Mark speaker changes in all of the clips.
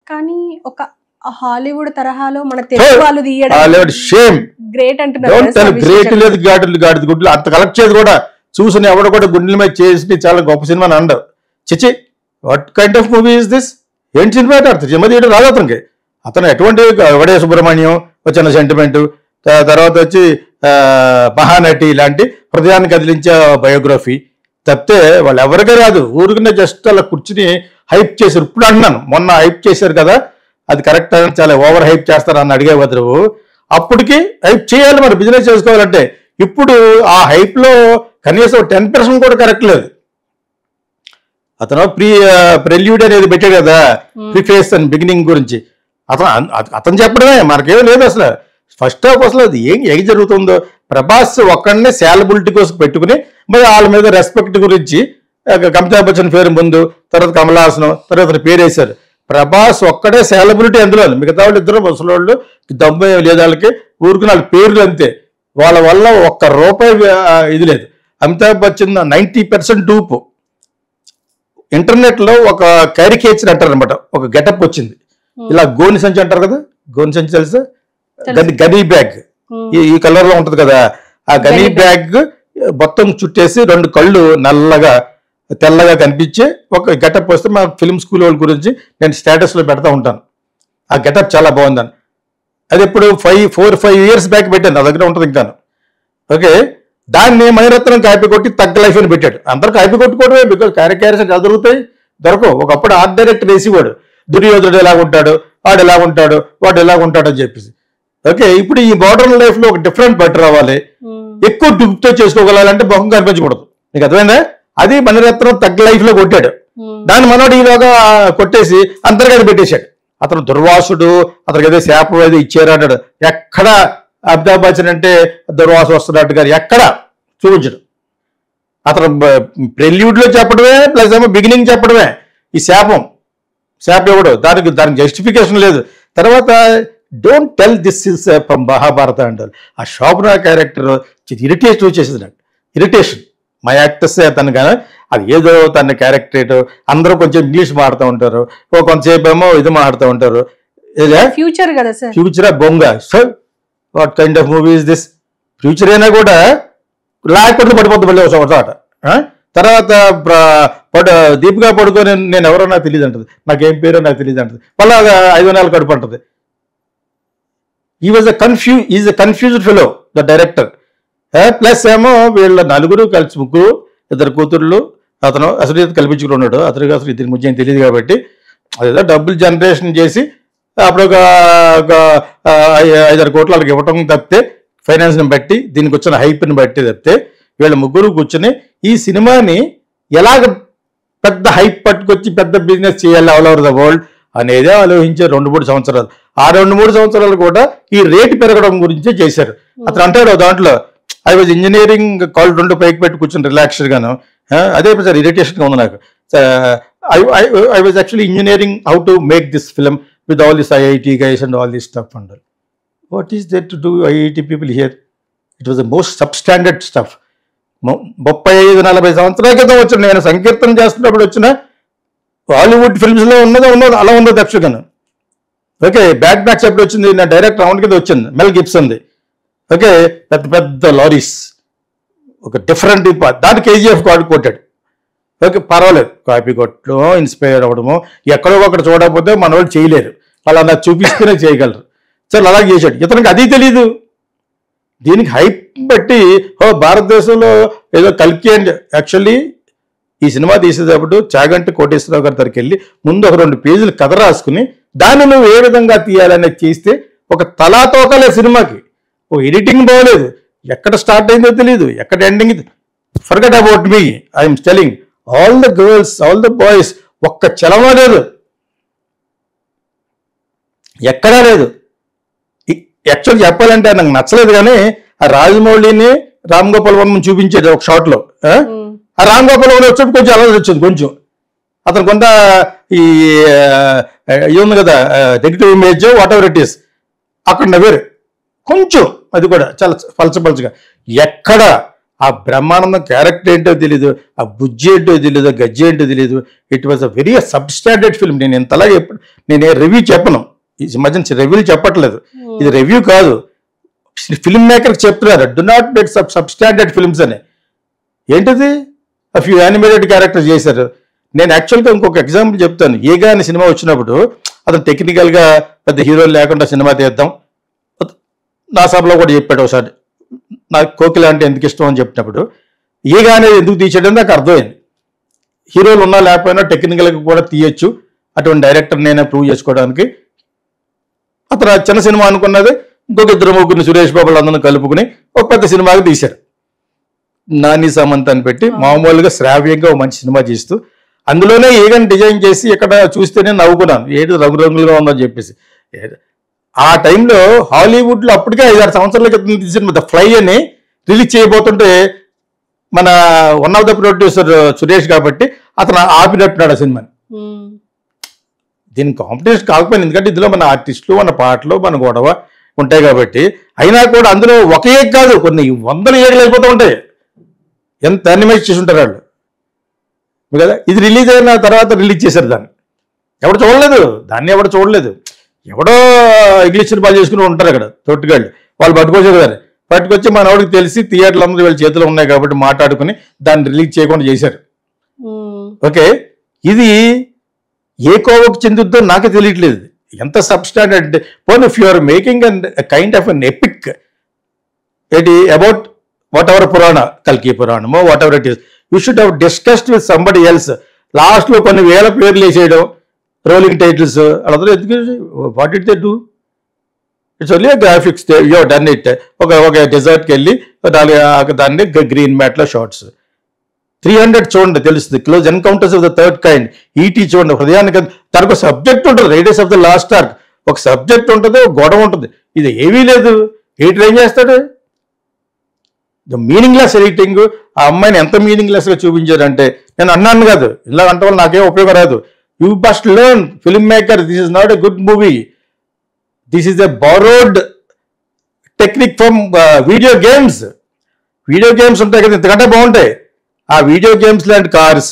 Speaker 1: కానీ ఒక హాలీవుడ్ తరహాలో మన తెలుగు వాళ్ళు తీయడం
Speaker 2: షేమ్
Speaker 1: గ్రేట్ అంటున్నారు
Speaker 2: డోంట్
Speaker 1: కదా
Speaker 2: టెల్
Speaker 1: సార్
Speaker 2: గ్రేట్
Speaker 1: విశేషం.
Speaker 2: లేదు గాడి గాడి గుడ్లు అంత కలెక్ట్ చేసి కూడా చూసిన ఎవడు కూడా గుండెల మీద చేసి చాలా గొప్ప సినిమా అని అండవు చిచి what kind of movie is this ఏంటి సినిమా అర్థం సినిమా తీయడం రాదు అతనికి అతను ఎటువంటి వడే సుబ్రహ్మణ్యం వచ్చిన సెంటిమెంట్ తర్వాత వచ్చి ఆ, మహానటి ఇలాంటి హృదయాన్ని కదిలించే బయోగ్రఫీ తప్పితే వాళ్ళు ఎవరికీ రాదు ఊరికనే జస్ట్ అలా కూర్చుని హైప్ చేశారు ఇప్పుడు అంటున్నాను మొన్న హైప్ చేశారు కదా అది కరెక్ట్ అని చాలా ఓవర్ హైప్ చేస్తారు అని అడిగే బదులు అప్పటికి హైప్ చేయాలి మరి బిజినెస్ చేసుకోవాలంటే ఇప్పుడు ఆ హైప్ లో కనీసం టెన్ పర్సెంట్ కూడా కరెక్ట్ లేదు అతను ప్రీ ప్రెల్యూడ్ అనేది పెట్టాడు కదా
Speaker 1: Hmm.
Speaker 2: ప్రిఫేస్ అని బిగినింగ్ గురించి అతను అన్- అత- అతను చెప్పడమే మనకేం లేదు అసలు ఫస్ట్ హాఫ్ అసలు అది ఏం ఏం జరుగుతుందో ప్రభాస్ ఒక్కడనే శాలబిలిటీ కోసం పెట్టుకుని మరి వాళ్ళ మీద రెస్పెక్ట్ గురించి ఆ, అమితాబ్ బచ్చన్ పేరు ముందు తర్వాత కమల్ హాసన్ తర్వాత అతని పేరు వేశారు ప్రభాస్ ఒక్కడే శాలబిలిటీ అందులో మిగతా వాళ్ళు ఇద్దరు ముసలోళ్ళు దమ్ము లేదు వాళ్ళకి ఊరుకున్న వాళ్ళ పేర్లు అంతే వాళ్ళ వల్ల ఒక్క రూపాయి ఆ, ఇది లేదు అమితాబ్ బచ్చన్ నైంటీ పర్సెంట్ డూపు ఇంటర్నెట్ లో ఒక క్యారికేచర్ అంటారు అనమాట ఒక గెటప్ వచ్చింది
Speaker 1: Hmm.
Speaker 2: ఇలా గోని సంచి అంటారు కదా గోని సంచి తెలుసా
Speaker 1: తెలుసు.
Speaker 2: గని గనీ బ్యాగ్
Speaker 1: ఉమ్.
Speaker 2: ఈ ఈ కలర్ లో ఉంటది కదా ఆ గనీ
Speaker 1: గనీ
Speaker 2: బ్యాగ్ మొత్తం చుట్టేసి రెండు కళ్ళు నల్లగా తెల్లగా కనిపించే ఒక గెటప్ వస్తే మా ఫిల్మ్ స్కూల్ వాళ్ళ గురించి నేను స్టేటస్ లో పెడతా ఉంటాను ఆ గెటప్ చాలా బాగుందని అది ఇప్పుడు five four five years back పెట్టాను నా దగ్గర ఉంటుంది ఇంకాను ఓకే దాన్ని మణిరత్నం కాపీ కొట్టి తగ్గ లైఫ్ అని పెట్టాడు అందరూ కాపీ కొట్టుకోవడమే బికాజ్ క్యారెక్టర్స్ ఎలా దొరుకుతాయి దొరకవు ఒకప్పుడు ఆర్ట్ డైరెక్టర్ వేసేవాడు దుర్యోధనుడు ఎలా ఉంటాడు వాడు ఎలా ఉంటాడు వాడు ఎలా ఉంటాడు అని చెప్పేసి ఓకే ఇప్పుడు ఈ మోడర్న్ లైఫ్ లో ఒక డిఫరెంట్ బెటర్ అవ్వాలి
Speaker 1: ఉమ్.
Speaker 2: ఎక్కువ డుప్తో చేసుకోగలాలంటే ముఖం కనిపించకూడదు నీకు అర్థమైందా అది మణిరత్నం తగ్గ లైఫ్ లో కొట్టాడు
Speaker 1: ఉమ్.
Speaker 2: దాన్ని మనోడు ఈలోగా కొట్టేసి అంతర్గత పెట్టేశాడు అతను దుర్వాసుడు అతనికి ఏదో శాపం ఏదో ఇచ్చారు అన్నాడు ఎక్కడ అమితాబ్ బచ్చన్ అంటే దుర్వాసు వస్తున్నట్టు గారు ఎక్కడ చూపించడు అతను ప్రెల్యూడ్ లో చెప్పడమే ప్లస్ ఏమో బిగినింగ్ చెప్పడమే ఈ శాపం శాపం ఇవ్వడు దానికి దానికి జస్టిఫికేషన్ లేదు తర్వాత don't tell this is from Mahabharata అంటారు ఆ శోభన క్యారెక్టర్ ఇరిటేషన్ వచ్చేసింది నాకు ఇరిటేషన్ మా యాక్టర్స్ తను కానీ అది ఏదో తన క్యారెక్టర్ అందరూ కొంచెం ఇంగ్లీష్ మాడుతూ ఉంటారు ఓ కొంతసేపు ఏమో ఇది మాడుతూ ఉంటారు ఇదే
Speaker 1: ఫ్యూచర్ కదా సార్
Speaker 2: ఫ్యూచర్ బొంగ so what kind of movie is this future అయినా కూడా లేకపోతే పడిపోద్ది మళ్ళీ ఒక చోట ఆ? తర్వాత ప్ర- పడు దీపికా పడుకొని నేను ఎవరో నాకు తెలియదు అంటది నాకేం పేరో నాకు తెలియదు అంటది మళ్ళీ అది ఐదు నెలలు కడుపు అంటది ఈ was a confu is a confused fellow the director plus ఏమో వీళ్ళ నలుగురు కలిసి ముగ్గురు ఇద్దరు కూతుర్లు అతను అసలు కల్పించుకుని ఉన్నాడు అతనికి అసలు ఇద్దరి ముఖ్యం తెలియదు కాబట్టి అదేదో డబ్బులు జనరేషన్ చేసి అప్పుడు ఒక ఒక, ఆ, ఐ- ఐదారు కోట్లు వాళ్ళకి ఇవ్వటం తప్పితే ఫైనాన్స్ని బట్టి దీనికి వచ్చిన హైప్ని బట్టి తప్పితే వీళ్ళ ముగ్గురు కూర్చొని ఈ సినిమాని ఎలాగ పెద్ద హైప్ పట్టుకొచ్చి పెద్ద బిజినెస్ చేయాలి ఆల్ ఓవర్ ద వరల్డ్ అనేది ఆలోచించే రెండు మూడు సంవత్సరాలు ఆ రెండు మూడు సంవత్సరాలు కూడా ఈ రేటు పెరగడం గురించే చేశారు అతను అంటాడు దాంట్లో ఐ వాజ్ ఇంజనీరింగ్ కాల్ రెండు పైకి పెట్టి కూర్చొని రిలాక్స్డ్ గాను ఆ, అదే సార్ ఇరిటేషన్గా ఉంది నాకు I was actually engineering how to make this film with all this IIT guys and all this stuff and what is that to do IIT people here it was the most substandard stuff ముప్పై ఐదు నలభై సంవత్సరాల క్రితం వచ్చిన నేను సంకీర్తన చేస్తున్నప్పుడు వచ్చిన హాలీవుడ్ ఫిల్మ్స్ లో ఉన్నదో ఉన్నదో అలా ఉందో దక్షిణను ఓకే బ్యాక్ బ్యాక్స్ ఎప్పుడు వచ్చింది నా డైరెక్ట్ రౌండ్ కింద వచ్చింది మెల్ గిబ్సన్ది ఓకే పెద్ద పెద్ద లారీస్ ఒక డిఫరెంట్ దాని కేజీఎఫ్ కార్డు కొట్టాడు ఓకే పర్వాలేదు కాపీ కొట్టడం ఇన్స్పైర్ అవ్వడము ఎక్కడో ఒకటి చూడకపోతే మన వాళ్ళు చేయలేరు వాళ్ళు అలా చూపిస్తేనే చేయగలరు సరే అలాగే చేశాడు ఇతనికి అది తెలీదు దీనికి హైప్ బట్టి ఓ భారతదేశంలో ఏదో కల్కి అండ్ యాక్చువల్లీ ఈ సినిమా తీసేటప్పుడు చాగంటి కోటేశ్వరరావు గారి దగ్గరికి వెళ్ళి ముందు ఒక రెండు పేజీలు కథ రాసుకుని దాన్ని నువ్వు ఏ విధంగా తీయాలనేది చేస్తే ఒక తలాతోకలే సినిమాకి ఓ ఎడిటింగ్ బాగోలేదు ఎక్కడ స్టార్ట్ అయిందో తెలియదు ఎక్కడ ending forget about me I'm telling all the girls all the boys ఒక్క చలవ లేదు ఎక్కడా లేదు యాక్చువల్ చెప్పాలంటే నాకు నచ్చలేదు కానీ ఆ రాజమౌళిని రామ్ గోపాల్ వర్మని చూపించేది ఒక షాట్ లో ఆ?
Speaker 1: ఉమ్.
Speaker 2: ఆ రామ్ గోపాల్ వర్మ వచ్చేప్పుడు కొంచెం అలా వచ్చింది కొంచెం అతను కొంత ఈ ఆ, ఇది ఉంది కదా negative image whatever it is అక్కడ నవ్వేరు కొంచెం అది కూడా చాలా పలచ పలచగా ఎక్కడ ఆ బ్రహ్మానందం క్యారెక్టర్ ఏంటో తెలియదు ఆ బుజ్జి ఏంటో తెలియదు గజ్జి ఏంటో తెలియదు it was a very substandard film నేను ఇంతలాగా ఎప్పుడు నేను రివ్యూ చెప్పను ఈ మధ్య రివ్యూలు చెప్పట్లేదు ఇది రివ్యూ కాదు ఫిల్మ్ మేకర్ చెప్తున్నారు do not make sub substandard films అని ఏంటిది ఆ ఫ్యూ యానిమేటెడ్ క్యారెక్టర్ చేశారు నేను యాక్చువల్గా ఇంకొక ఎగ్జాంపుల్ చెప్తాను ఏగా అనే సినిమా వచ్చినప్పుడు అతను టెక్నికల్గా పెద్ద హీరోలు లేకుండా సినిమా తీద్దాం నా సభలో కూడా చెప్పాడు ఒకసారి నాకు కోకిల అంటే ఎందుకు ఇష్టం అని చెప్పినప్పుడు ఏగా అనేది ఎందుకు తీసాడని నాకు అర్థమైంది హీరోలు ఉన్నా లేకపోయినా టెక్నికల్గా కూడా తీయొచ్చు అటువంటి డైరెక్టర్ నేనే ప్రూవ్ చేసుకోవడానికి అతను ఆ చిన్న సినిమా అనుకున్నది ఇంకొక ఇద్దరు ముగ్గురిని సురేష్ బాబులు అందరిని కలుపుకుని ఒక పెద్ద సినిమాకి తీశారు నాని సమంత్ అని పెట్టి మామూలుగా శ్రావ్యంగా ఒక మంచి సినిమా చేస్తూ అందులోనే ఏగని డిజైన్ చేసి ఇక్కడ చూస్తేనే నవ్వుకున్నాను ఏది రంగురంగులుగా ఉందని చెప్పేసి ఏ- ఆ టైంలో హాలీవుడ్లో అప్పటికే ఐదారు సంవత్సరాల క్రితం తీసిన ద ఫ్లై అని రిలీజ్ చేయబోతుంటే మన one of the producer Suresh కాబట్టి అతను ఆపినట్టున్నాడు ఆ సినిమాని
Speaker 1: ఉమ్.
Speaker 2: దీని కాంపిటీషన్ కాకపోయింది ఎందుకంటే ఇందులో మన ఆర్టిస్టులు మన పాటలు మన గొడవ ఉంటాయి కాబట్టి అయినా కూడా అందులో ఒక ఏక్ కాదు కొన్ని వందల ఏళ్ళు అయిపోతూ ఉంటాయి ఎంత అనిమైజ్ చేసి ఉంటారు వాళ్ళు కదా ఇది రిలీజ్ అయిన తర్వాత రిలీజ్ చేశారు దాన్ని ఎవడు చూడలేదు దాన్ని ఎవడు చూడలేదు ఎవడో ఇంగ్లీష్ సినిమాలు చేసుకుని ఉంటారు అక్కడ తొట్టుగాళ్ళు వాళ్ళు పట్టుకొచ్చారు దాన్ని పట్టుకొచ్చి మన వాడికి తెలిసి థియేటర్లు అందరూ వీళ్ళ చేతిలో ఉన్నాయి కాబట్టి మాట్లాడుకుని దాన్ని రిలీజ్ చేయకుండా చేశారు
Speaker 1: ఉమ్.
Speaker 2: ఓకే ఇది ఏ కోవకు చెందుద్దో నాకు తెలియట్లేదు ఎంత సబ్స్టాండర్డ్ అంటే పోన్ if you are making and kind of an epic ఏంటి అబౌట్ వాట్ ఎవర్ పురాణ కల్కి పురాణమో whatever it is you should have discussed with somebody else లాస్ట్లో కొన్ని వేల పేర్లు వేసేయడం రోలింగ్ టైటిల్స్ వాళ్ళందరూ ఎందుకు what it they do it's only graphics yo done it ఒక ఒక డెజర్ట్కి వెళ్ళి దాని దాన్ని గ్రీన్ మ్యాట్లో షార్ట్స్ త్రీ హండ్రెడ్ చూడండి తెలుస్తుంది close encounters of the third kind ఈటీ చూడండి హృదయానికి తనకు సబ్జెక్ట్ ఉంటుంది raiders of the lost ark ఒక సబ్జెక్ట్ ఉంటుంది ఒక గొడవ ఉంటుంది ఇది ఏమీ లేదు ఎయిటర్ ఏం చేస్తాడు ద మీనింగ్లెస్ ఎడిటింగ్ ఆ అమ్మాయిని ఎంత మీనింగ్లెస్ గా చూపించారంటే నేను అన్నాను కాదు ఇలా అంటే వల్ల నాకేం ఉపయోగం రాదు you must learn film maker this is not a good movie this is a borrowed technique from video games video games ఉంటాయి కదా ఇంతకంటే బాగుంటాయి ఆ వీడియో గేమ్స్ లాంటి కార్స్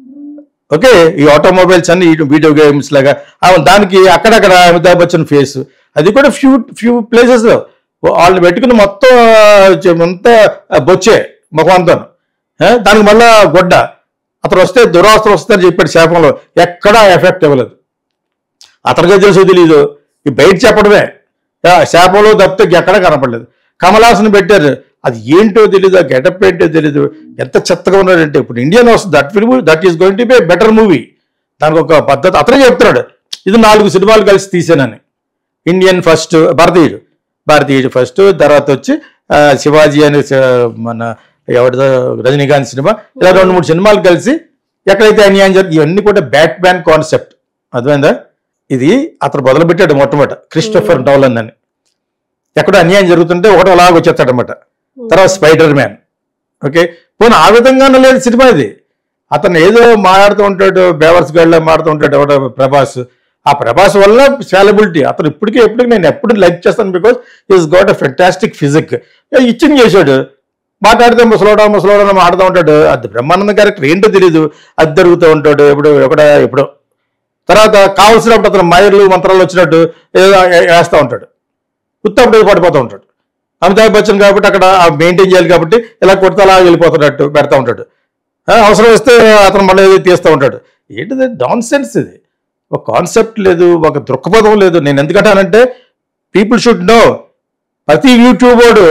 Speaker 2: ఓకే ఈ ఆటోమొబైల్స్ అన్ని వీడియో గేమ్స్ లాగా ఆ దానికి అక్కడక్కడ అమితాబ్ బచ్చన్ ఫేస్ అది కూడా ఫ్యూ ఫ్యూ ప్లేసెస్ వాళ్ళని పెట్టుకుని మొత్తం ఆ, చె- అంతా బొచ్చే ముఖం అంతా దానికి మళ్ళా గొడ్డ అతను వస్తే దురావస్థలు వస్తుందని చెప్పాడు శాపంలో ఎక్కడా ఎఫెక్ట్ ఇవ్వలేదు అతనికే తెలుసు తెలియదు ఈ బయట చెప్పడమే ఆ, శాపంలో తప్పితే ఎక్కడ కనపడలేదు కమలాసన్ పెట్టారు అది ఏంటో తెలియదు ఆ గెటప్ ఏంటో తెలియదు ఎంత చెత్తగా ఉన్నాడంటే ఇప్పుడు ఇండియన్ వస్తుంది that film that is going to be better movie దానికి ఒక పద్ధతి అతనే చెప్తున్నాడు ఇది నాలుగు సినిమాలు కలిసి తీసానని ఇండియన్ ఫస్ట్ భారతీయుడు భారతీయుడు ఫస్ట్ తర్వాత వచ్చి ఆ, శివాజీ అనే స- మన ఎవరిదో రజనీకాంత్ సినిమా ఇలా రెండు మూడు సినిమాలు కలిసి ఎక్కడైతే అన్యాయం జరిగి ఇవన్నీ కూడా బ్యాట్ మ్యాన్ కాన్సెప్ట్ అర్థమైందా ఇది అతను మొదలుపెట్టాడు మొట్టమొదట క్రిస్టఫర్ నౌలన్ అని ఎక్కడో అన్యాయం జరుగుతుంటే ఒకటో అలాగ వచ్చేస్తాడనమాట తర్వాత స్పైడర్ మ్యాన్ ఓకే పోనీ ఆ విధంగానే లేదు సినిమా ఇది అతను ఏదో మాట్లాడుతూ ఉంటాడు బేవర్స్ గడ్లో మాడుతూ ఉంటాడు ఎవడో ప్రభాస్ ఆ ప్రభాస్ వల్ల సాలబిలిటీ అతను ఇప్పటికీ ఎప్పటికీ నేను ఎప్పుడు లైక్ చేస్తాను because is got a fantastic physique ఇచ్చింగ్ చేశాడు మాట్లాడితే ముసలోడా ముసలోడా అని మాట్లాడుతూ ఉంటాడు అది బ్రహ్మానందం క్యారెక్టర్ ఏంటో తెలియదు అది జరుగుతూ ఉంటాడు ఎప్పుడు ఎక్కడ ఎప్పుడో తర్వాత కావలసినప్పుడు అతను మైర్లు మంత్రాలు వచ్చినట్టు ఏదో వేస్తూ ఉంటాడు ఉత్తప్పుడు పడిపోతూ ఉంటాడు అమితాబ్ బచ్చన్ కాబట్టి అక్కడ మెయింటైన్ చేయాలి కాబట్టి ఇలా కొడితే అలా వెళ్ళిపోతున్నట్టు పెడతా ఉంటాడు ఆ, అవసరం వస్తే అతను మళ్ళీ ఏదో తీస్తూ ఉంటాడు ఏంటిది డాన్ సెన్స్ ఇది ఒక కాన్సెప్ట్ లేదు ఒక దృక్పథం లేదు నేను ఎందుకంటానంటే పీపుల్ షుడ్ నో ప్రతి యూట్యూబోడు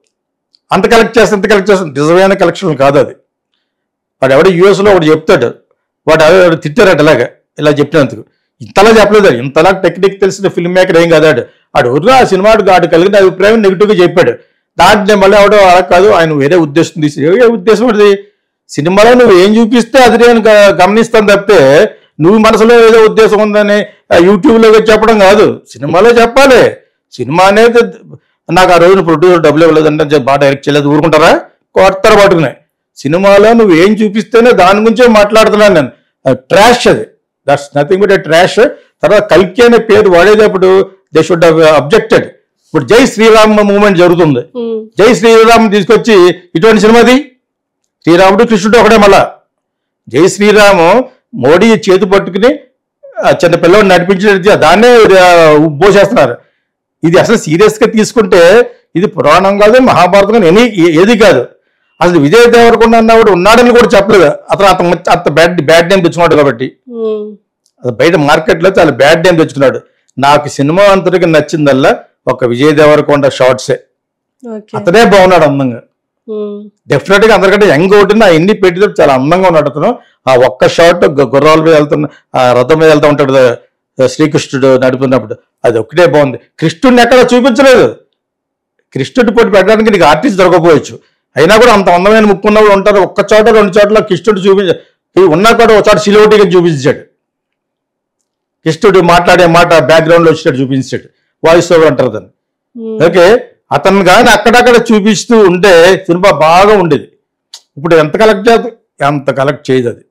Speaker 2: అంత కలెక్ట్ చేస్తే అంత కలెక్ట్ చేస్తే నిజమైన కలెక్షన్ కాదు అది వాడు ఎవడో యూఎస్లో ఒకటి చెప్తాడు వాడు ఎవడో తిట్టారట ఇలాగా ఇలా చెప్పినందుకు ఇంతలా చెప్పలేదు వాడు. ఇంతలా టెక్నిక్ తెలిసిన ఫిల్మ్ మేకర్ ఏం కాదాడు ఆడు ఊర్లో ఆ సినిమా ఆడు కలిగిన అభిప్రాయం నెగిటివ్గా చెప్పాడు దాంట్లో మళ్ళీ ఎవడో అలా కాదు ఆయన వేరే ఉద్దేశం తీసి ఏ ఉద్దేశం అది సినిమాలో నువ్వు ఏం చూపిస్తే అది నేను గ- గమనిస్తాను తప్పితే నువ్వు మనసులో ఏదో ఉద్దేశం ఉందని ఆ, యూట్యూబ్లో చెప్పడం కాదు సినిమాలో చెప్పాలి సినిమా అనేది నాకు ఆ రోజున ప్రొడ్యూసర్ డబ్బులు ఇవ్వలేదంటే అని చెప్పి బాగా డైరెక్ట్ చేయలేదు ఊరుకుంటారా కొడతారు పట్టుకున్నాయి సినిమాలో నువ్వు ఏం చూపిస్తేనే దాని గురించే మాట్లాడుతున్నాను నేను ట్రాష్ అది దట్స్ నథింగ్ బట్ ట్రాష్ తర్వాత కల్కి అనే పేరు వాడేటప్పుడు దే షుడ్ అబ్జెక్టెడ్ ఇప్పుడు జై శ్రీరామ్ మూమెంట్ జరుగుతుంది
Speaker 1: ఉమ్,
Speaker 2: జై శ్రీరామ్ తీసుకొచ్చి ఇటువంటి సినిమాది శ్రీరాముడు కృష్ణుడు ఒకటే మళ్ళా జై శ్రీరాము మోడీ చేతి పట్టుకుని ఆ చిన్న పిల్లవాడిని నడిపించి దాన్నే ఆ, ఉబ్బోసేస్తున్నారు ఇది అసలు సీరియస్ గా తీసుకుంటే ఇది పురాణం కాదు మహాభారతం కాదు ఎనీ ఏది కాదు అసలు విజయ్ దేవరకొండ అన్నవాడు ఉన్నాడని కూడా చెప్పలేదు అతను అతను అంత బ్యాడ్ బ్యాడ్ నేమ్ తెచ్చుకున్నాడు కాబట్టి
Speaker 1: ఉమ్,
Speaker 2: అది బయట మార్కెట్లో చాలా బ్యాడ్ నేమ్ తెచ్చుకున్నాడు నాకు సినిమా అంతటికి నచ్చిందల్లా ఒక విజయ్ దేవరకొండ షార్ట్సే
Speaker 1: ఓకే
Speaker 2: అతనే బాగున్నాడు అందంగా
Speaker 1: ఉమ్,
Speaker 2: డెఫినెట్ గా అందరికంటే యంగ్ ఒకటి ఆ ఎన్ని పెట్టితే చాలా అందంగా ఉన్నాడు అతను ఆ ఒక్క షాట్ గుర్రాల మీద వెళ్తున్న ఆ రథం మీద వెళ్తా ఉంటాడు ఆ శ్రీకృష్ణుడు నడుపుతున్నప్పుడు అది ఒక్కటే బాగుంది కృష్ణుడిని ఎక్కడ చూపించలేదు కృష్ణుడి పోటీ పెట్టడానికి నీకు ఆర్టిస్ట్ దొరకపోవచ్చు అయినా కూడా అంత అందమైన ముక్కున్న వాళ్ళు ఉంటారు ఒక్క చోట రెండు చోట్ల కృష్ణుడు చూపించ ఈ ఉన్నా కూడా ఒక చోట సిలోటిగా చూపించాడు కృష్ణుడు మాట్లాడే మాట బ్యాక్గ్రౌండ్ లో వచ్చినట్టు చూపించాడు వాయిస్ ఓవర్ అంటారు దాన్ని
Speaker 1: ఉమ్,
Speaker 2: ఓకే అతను కానీ అక్కడక్కడ చూపిస్తూ ఉంటే సినిమా బాగా ఉండేది ఇప్పుడు ఎంత కలెక్ట్ చేద్దాం ఎంత కలెక్ట్ చేయదు అది